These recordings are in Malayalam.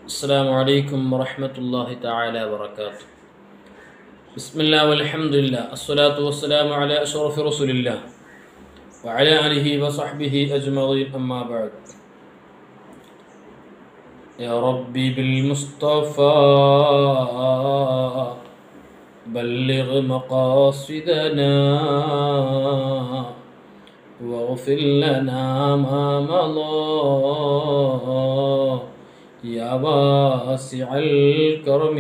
السلام عليكم ورحمة الله تعالى وبركاته بسم الله والحمد لله الصلاة والسلام على أشرف رسول الله وعلى آله وصحبه أجمعين أما بعد يا ربي بالمصطفى بلغ مقاصدنا واغفر لنا ما مضى يا واسع الكرم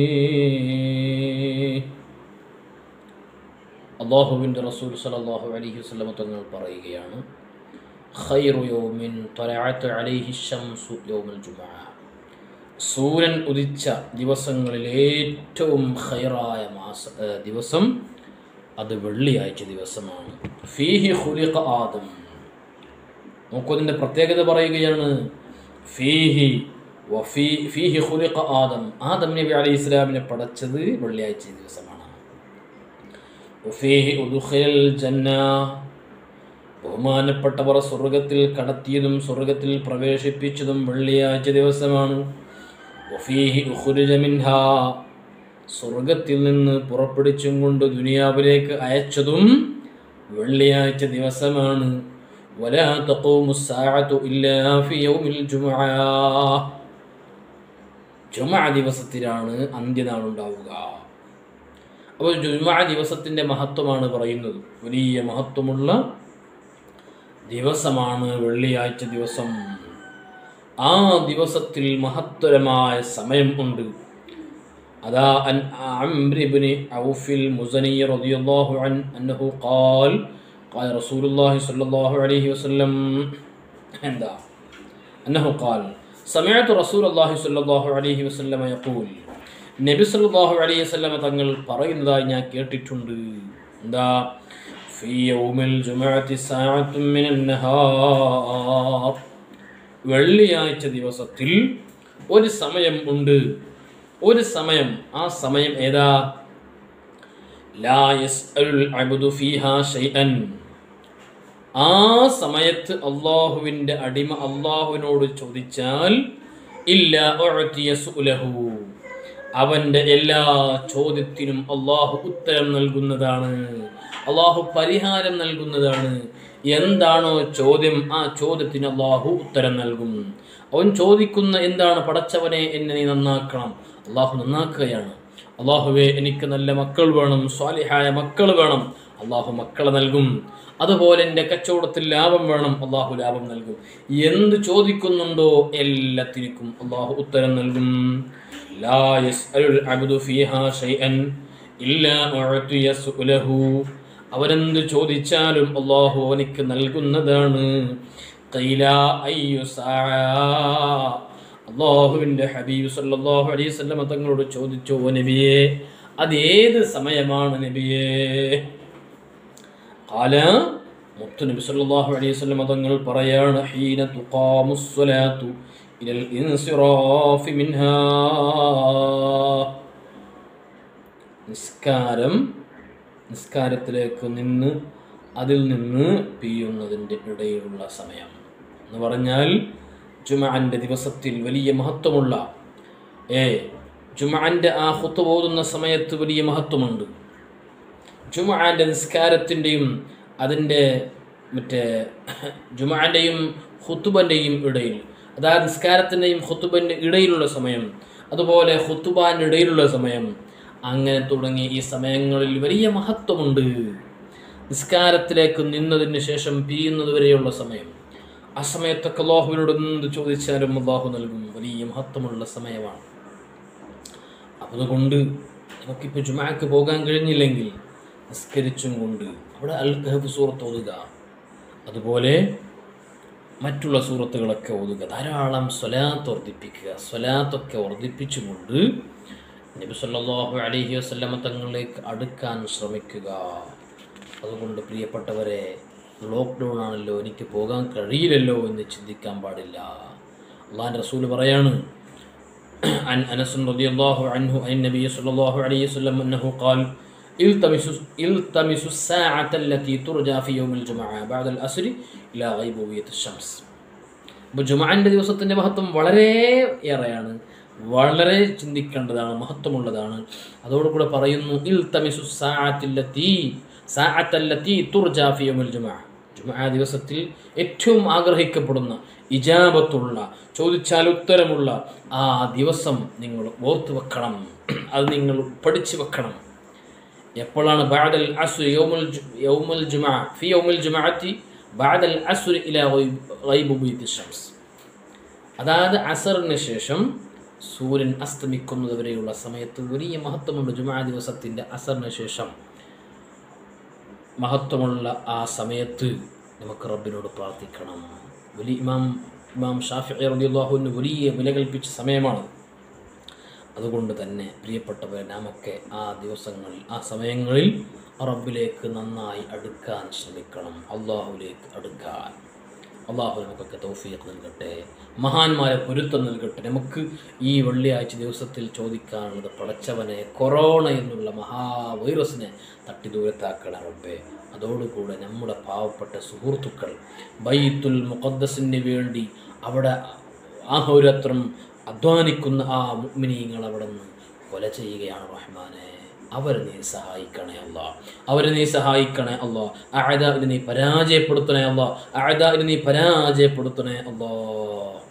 അള്ളാഹുവിൻ്റെ റസൂൽ സലല്ലാഹു അലൈഹി വസല്ലമ തങ്ങൾ പറയുകയാണ് ഖൈറു യൗമിൻ ത്വലഅത്ത് അലൈഹി ശംസു യൗമുൽ ജുമുഅ സൂര്യൻ ഉദിച്ച ദിവസങ്ങളിൽ ഏറ്റവും ഖൈറായ മാസ ഏ, ദിവസം അത് വെള്ളിയാഴ്ച ദിവസമാണ് ഫീഹി ഖുലിഖ ആദം നോക്കൂ അതിൻ്റെ പ്രത്യേകത പറയുകയാണ് ഫീഹി വഫീ ഫീഹി ഖുലിഖ ആദം ആദം നബി അലൈഹി ഇസ്ലാമിനെ പടച്ചത് വെള്ളിയാഴ്ച ദിവസമാണ് വഫീഹി ഉദ്ഖിലൽ ജന്ന ബഹുമാനപ്പെട്ടവർ സ്വർഗത്തിൽ കടത്തിയതും സ്വർഗത്തിൽ പ്രവേശിപ്പിച്ചതും വെള്ളിയാഴ്ച ദിവസമാണ് വഫീഹി ഉഖ്രിജ മിൻഹാ സ്വർഗത്തിൽ നിന്ന് പുറപ്പെടുച്ചും കൊണ്ട് ദുനിയാവിലേക്ക് അയച്ചതും വെള്ളിയാഴ്ച ദിവസമാണ് ولا تقوم الساعة إلا في يوم الجمعة ജുമഅ ദിവസത്തിലാണ് അന്ത്യനാൾ ഉണ്ടാവുക അപ്പോൾ ജുമഅ ദിവസത്തിൻ്റെ മഹത്വമാണ് പറയുന്നത് വലിയ മഹത്വമുള്ള ദിവസമാണ് വെള്ളിയാഴ്ച ദിവസം ആ ദിവസത്തിൽ മഹത്തരമായ സമയം ഉണ്ട് അതാ അൻ عمرو بن عوف المزني رضي الله عنه أنه قال قال رسول الله صلى الله عليه وسلم എന്താ أنه قال سمعت رسول الله صلى الله عليه وسلم يقول നബി സല്ലല്ലാഹു അലൈഹി വസല്ലമ തങ്ങൾ പറയുന്നതായി ഞാൻ കേട്ടിട്ടുണ്ട് എന്താ ഫീ യൗമിൽ ജുമുഅത്തി സാഅത്തും മിനൻ നഹാർ വെള്ളിയാഴ്ച ദിവസത്തിൽ ഒരു സമയം ഉണ്ട് ഒരു സമയം ആ സമയം ഏതാ ലാ യസ്അലുൽ അബ്ദു ഫീഹാ ഷൈഅൻ ആ സമയത്ത് അള്ളാഹുവിൻ്റെ അടിമ അള്ളാഹുവിനോട് ചോദിച്ചാൽ ഇല്ല ഉഅ്തിയ സുഅലഹു അവൻ്റെ എല്ലാ ചോദ്യത്തിനും അള്ളാഹു ഉത്തരം നൽകുന്നതാണ് അള്ളാഹു പരിഹാരം നൽകുന്നതാണ് എന്താണോ ചോദ്യം ആ ചോദ്യത്തിന് അള്ളാഹു ഉത്തരം നൽകും അവൻ ചോദിക്കുന്ന എന്താണ് പടച്ചവനെ എന്നെ നീ നന്നാക്കണം അള്ളാഹു നന്നാക്കുകയാണ് അള്ളാഹുവെ എനിക്ക് നല്ല മക്കൾ വേണം സ്വാലിഹായ മക്കൾ വേണം അള്ളാഹു മക്കളെ നൽകും അതുപോലെ എൻ്റെ കച്ചവടത്തിൽ ലാഭം വേണം അള്ളാഹു ലാഭം നൽകും എന്ത് ചോദിക്കുന്നുണ്ടോ എല്ലാത്തിനും അള്ളാഹു ഉത്തരം നൽകും ലാ യസ്അലുൽ അബ്ദു ഫീഹാ ഷൈഅൻ ഇല്ലാ ഉഅ്തിയ സുഅലഹു അവനെന്ത് ചോദിച്ചാലും അള്ളാഹു അവനിക്ക് നൽകുന്നതാണ് ഖൈല അയ്യു സാഅ അള്ളാഹുവിൻ്റെ ഹബീബ് സല്ലല്ലാഹു അലൈഹി വസല്ലം തങ്ങളോട് ചോദിച്ചു "ഓ നബിയെ അത് ഏത് സമയമാണ് നബിയേ قال മുത്തു നബി സല്ലല്ലാഹു അലൈഹി വസല്ലം തങ്ങൾ പറയാണ് ഹീന തുഖാമുസ് സ്വലാത്തു ഇലൽ ഇൻസിറാഫി മിൻഹാ നിസ്കാരം നിസ്കാരത്തിലേക്ക് നിന്ന് അതിൽ നിന്ന് പിയുന്നതിൻ്റെ ഇടയിലുള്ള സമയം എന്ന് പറഞ്ഞാൽ ജുമഅൻ്റെ ദിവസത്തിൽ വലിയ മഹത്വമുള്ള ഏ ജുമഅൻ്റെ ആ ഹുത്ത് ഓതുന്ന സമയത്ത് വലിയ മഹത്വമുണ്ട് ജുമഅൻ്റെ നിസ്കാരത്തിൻ്റെയും അതിൻ്റെ മറ്റേ ജുമഅൻ്റെയും ഹുത്തുബൻ്റെയും ഇടയിൽ അതായത് നിസ്കാരത്തിൻ്റെയും ഹുത്തുബൻ്റെ ഇടയിലുള്ള സമയം അതുപോലെ ഹുത്തുബാൻ്റെ ഇടയിലുള്ള സമയം അങ്ങനെ തുടങ്ങി ഈ സമയങ്ങളിൽ വലിയ മഹത്വമുണ്ട് നിസ്കാരത്തിലേക്ക് നിന്നതിന് ശേഷം പിയുന്നത് വരെയുള്ള സമയം ആ സമയത്തൊക്കെ അള്ളാഹുവിനോട് എന്ത് ചോദിച്ചാലും അള്ളാഹു നൽകും വലിയ മഹത്വമുള്ള സമയമാണ് അതുകൊണ്ട് നമുക്കിപ്പോൾ ജുമാക്ക് പോകാൻ കഴിഞ്ഞില്ലെങ്കിൽ നിസ്കരിച്ചും കൊണ്ട് അവിടെ അൽ കഹബ് സൂറത്ത് ഓതുക അതുപോലെ മറ്റുള്ള സൂറത്തുകളൊക്കെ ഓതുക ധാരാളം സ്വലാത്ത് വർദ്ധിപ്പിക്കുക സ്വലാത്തൊക്കെ വർദ്ധിപ്പിച്ചുകൊണ്ട് നബി സല്ലല്ലാഹു അലൈഹി വസല്ലമ തങ്ങളിലേക്ക് അടുക്കാൻ ശ്രമിക്കുക അതുകൊണ്ട് പ്രിയപ്പെട്ടവരെ ലോക്ക്ഡൗൺ ആണല്ലോ എനിക്ക് പോകാൻ കഴിയില്ലല്ലോ എന്ന് ചിന്തിക്കാൻ പാടില്ല അള്ളാഹിൻ്റെ റസൂൽ പറയാണ് عن أنس رضي الله عنه عن النبي صلى الله عليه وسلم أنه قال التمسوا التمسوا الساعة التي ترجى في يوم الجمعة بعد الأسر إلى غيبوبية الشمس അപ്പോൾ ജുമാൻ്റെ ദിവസത്തിൻ്റെ മഹത്വം വളരെ ഏറെയാണ് വളരെ ചിന്തിക്കേണ്ടതാണ് മഹത്വമുള്ളതാണ് അതോടുകൂടെ പറയുന്നു ഇൽ തമിസു സാഅത്തില്ലത്തി സാഅത്തല്ലത്തി തുർജാ ഫി യൗമിൽ ജുമുഅ ജുമുഅ ദിവസത്തിൽ ഏറ്റവും ആഗ്രഹിക്കപ്പെടുന്ന ഇജാബത്തുള്ള ചോദിച്ചാൽ ഉത്തരമുള്ള ആ ദിവസം നിങ്ങൾ ഓർത്തു വെക്കണം അത് നിങ്ങൾ പഠിച്ചു വെക്കണം എപ്പോഴാണ് ബാദൽ അസുർ യൗമുൽ ജു- യൗമുൽ ജുമുഅ ഫി യൗമുൽ ജുമുഅത്തി ബാദൽ അസുർ ഇലാ ഗൈബ് ഗൈബ് ബീതി ഷംസ് അതായത് അസറിന് ശേഷം സൂര്യൻ അസ്തമിക്കുന്നത് വരെയുള്ള സമയത്ത് വലിയ മഹത്വമുണ്ട് ജുമാ ദിവസത്തിൻ്റെ അസറിന് ശേഷം മഹത്വമുള്ള ആ സമയത്ത് നമുക്ക് റബ്ബിനോട് പ്രാർത്ഥിക്കണം വലിയ ഇമാം ഇമാം ഷാഫി റളിയല്ലാഹുവിന് വലിയ വില കൽപ്പിച്ച സമയമാണ് അതുകൊണ്ട് തന്നെ പ്രിയപ്പെട്ടവരെ നാമൊക്കെ ആ ദിവസങ്ങളിൽ ആ സമയങ്ങളിൽ റബ്ബിലേക്ക് നന്നായി അടുക്കാൻ ശ്രമിക്കണം അള്ളാഹുലേക്ക് അടുക്കാൻ അള്ളാഹു നമുക്കൊക്കെ തൗഫീഖ് നൽകട്ടെ മഹാന്മാരെ പൊരുത്തം നൽകട്ടെ നമുക്ക് ഈ വെള്ളിയാഴ്ച ദിവസത്തിൽ ചോദിക്കാനുള്ളത് പടച്ചവനെ കൊറോണ എന്നുള്ള മഹാവൈറസിനെ തട്ടി ദൂരത്താക്കണം റബ്ബേ അതോടുകൂടെ നമ്മുടെ പാവപ്പെട്ട സുഹൃത്തുക്കൾ ബൈത്തുൽ മുഖദ്ദസിന് വേണ്ടി അവിടെ ആഹോരത്രം അധ്വാനിക്കുന്ന ആ മുഗ്മിനീങ്ങൾ അവിടെ നിന്ന് കൊല ചെയ്യുകയാണ് റഹ്മാനെ അവരെ നീ സഹായിക്കണേ അല്ല അവരെ നീ സഹായിക്കണേ അല്ലോ അഴദ നീ പരാജയപ്പെടുത്തണേ അല്ലോ അഴദ നീ പരാജയപ്പെടുത്തണേ അല്ലോ